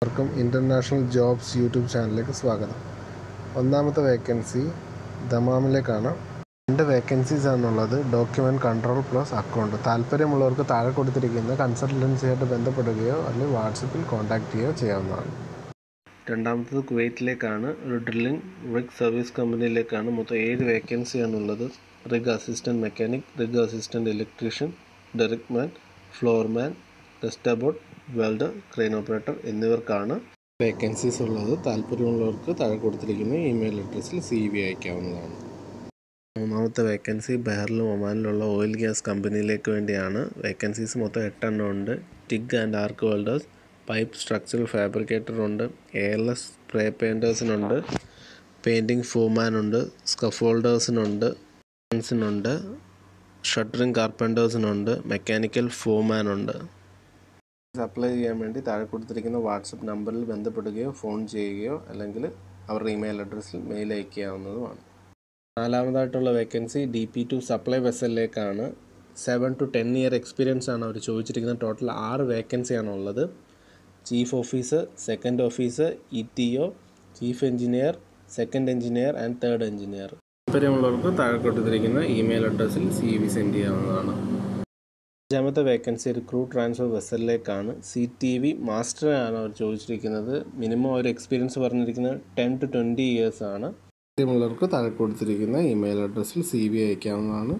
എല്ലാവർക്കും international jobs YouTube ചാനലിലേക്ക് സ്വാഗതം ഒന്നാമത്തെ വേക്കൻസി ദമാമിലേക്കാണ് രണ്ട് വേക്കൻസീസ് ആണുള്ളത് ഡോക്യുമെൻറ്റ് കൺട്രോൾ പ്ലസ് അക്കൗണ്ട് താല്പര്യമുള്ളവർക്ക് താഴെ കൊടുത്തിരിക്കുന്ന കൺസൾട്ടൻസിയായിട്ട് ബന്ധപ്പെടുകയോ അല്ലെങ്കിൽ വാട്സപ്പിൽ കോൺടാക്റ്റ് ചെയ്യുകയോ ചെയ്യാവുന്നതാണ് രണ്ടാമത്തത് കുവൈറ്റിലേക്കാണ് ഒരു ഡ്രില്ലിംഗ് റിഗ് സർവീസ് കമ്പനിയിലേക്കാണ് മൊത്തം ഏഴ് വേക്കൻസിയാണുള്ളത് rig assistant mechanic rig assistant electrician derrickman floorman ടെസ്റ്റബോർഡ് വെൽഡർ ക്രെയിൻ ഓപ്പറേറ്റർ എന്നിവർക്കാണ് വേക്കൻസീസ് ഉള്ളത് താല്പര്യമുള്ളവർക്ക് താഴെ കൊടുത്തിരിക്കുന്ന ഇമെയിൽ അഡ്രസ്സിൽ സി വി അയക്കാവുന്നതാണ് മൂന്നാമത്തെ വേക്കൻസി ബഹറിലും ഒമാനിലുള്ള ഓയിൽ ഗ്യാസ് കമ്പനിയിലേക്ക് വേണ്ടിയാണ് വേക്കൻസീസ് മൊത്തം എട്ടെണ്ണം ഉണ്ട് TIG and arc welders pipe structural fabricator ഉണ്ട് എ എൽ എസ് സ്പ്രേ പെയിൻറ്റേഴ്സിനുണ്ട് പെയിൻറ്റിംഗ് ഫോമാനുണ്ട് സ്കഫോൾഡേഴ്സിനുണ്ട് നുണ്ട് ഷട്ടറിംഗ് കാർപ്പൻറ്റേഴ്സിനുണ്ട് മെക്കാനിക്കൽ ഫോമാനുണ്ട് അപ്ലൈ ചെയ്യാൻ വേണ്ടി താഴെ കൊടുത്തിരിക്കുന്ന വാട്സപ്പ് നമ്പറിൽ ബന്ധപ്പെടുകയോ ഫോൺ ചെയ്യുകയോ അല്ലെങ്കിൽ അവരുടെ ഇമെയിൽ അഡ്രസ്സിൽ മെയിൽ അയക്കാവുന്നതുമാണ് നാലാമതായിട്ടുള്ള vacancy D P two supply വെസലിലേക്കാണ് seven to ten year experience ആണ് അവർ ചോദിച്ചിരിക്കുന്നത് ടോട്ടൽ ആറ് വേക്കൻസിയാണ് ഉള്ളത് chief officer second officer E T O chief engineer second engineer and third engineer താല്പര്യമുള്ളവർക്ക് താഴെ കൊടുത്തിരിക്കുന്ന ഇമെയിൽ അഡ്രസ്സിൽ സി വി സെൻഡ് ചെയ്യാവുന്നതാണ് അഞ്ചാമത്തെ വേക്കൻസി ഒരു ക്രൂ ട്രാൻസ്ഫർ വെസലിലേക്കാണ് സി ടി വി മാസ്റ്ററാണ് അവർ ചോദിച്ചിരിക്കുന്നത് മിനിമം ഒരു എക്സ്പീരിയൻസ് പറഞ്ഞിരിക്കുന്നത് ടെൻ ടു ട്വൻറ്റി ഇയേഴ്സ് ആണ് താല്പര്യമുള്ളവർക്ക് താഴെ കൊടുത്തിരിക്കുന്ന ഇമെയിൽ അഡ്രസ്സിൽ സി വി അയക്കാവുന്നതാണ്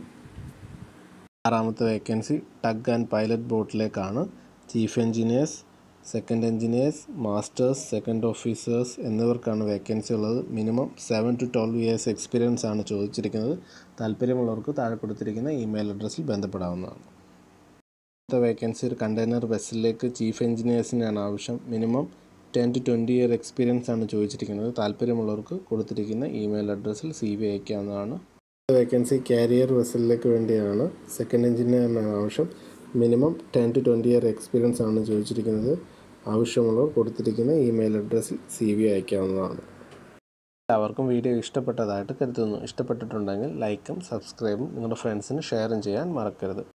ആറാമത്തെ വേക്കൻസി ടഗ് ആൻഡ് പൈലറ്റ് ബോട്ടിലേക്കാണ് chief engineers second engineers masters second officers എന്നിവർക്കാണ് വേക്കൻസി ഉള്ളത് minimum seven to twelve years experience ആണ് ചോദിച്ചിരിക്കുന്നത് താല്പര്യമുള്ളവർക്ക് താഴെ കൊടുത്തിരിക്കുന്ന ഇമെയിൽ അഡ്രസ്സിൽ ബന്ധപ്പെടാവുന്നതാണ് അടുത്ത വേക്കൻസി ഒരു കണ്ടെയ്നർ വെസലിലേക്ക് ചീഫ് എഞ്ചിനീയേഴ്സിനാണ് ആവശ്യം minimum ten to twenty year experience ആണ് ചോദിച്ചിരിക്കുന്നത് താല്പര്യമുള്ളവർക്ക് കൊടുത്തിരിക്കുന്ന ഇമെയിൽ അഡ്രസ്സിൽ സി വി അയക്കാവുന്നതാണ് വേക്കൻസി കാരിയർ വെസലിലേക്ക് വേണ്ടിയാണ് സെക്കൻഡ് എഞ്ചിനീയറിനാണ് ആവശ്യം minimum ten to twenty year experience ആണ് ചോദിച്ചിരിക്കുന്നത് ആവശ്യമുള്ളവർ കൊടുത്തിരിക്കുന്ന ഇമെയിൽ അഡ്രസ്സിൽ സി വി അയക്കാവുന്നതാണ് എല്ലാവർക്കും വീഡിയോ ഇഷ്ടപ്പെട്ടതായിട്ട് കരുതുന്നു ഇഷ്ടപ്പെട്ടിട്ടുണ്ടെങ്കിൽ ലൈക്കും സബ്സ്ക്രൈബും നിങ്ങളുടെ ഫ്രണ്ട്സിന് ഷെയറും ചെയ്യാൻ മറക്കരുത്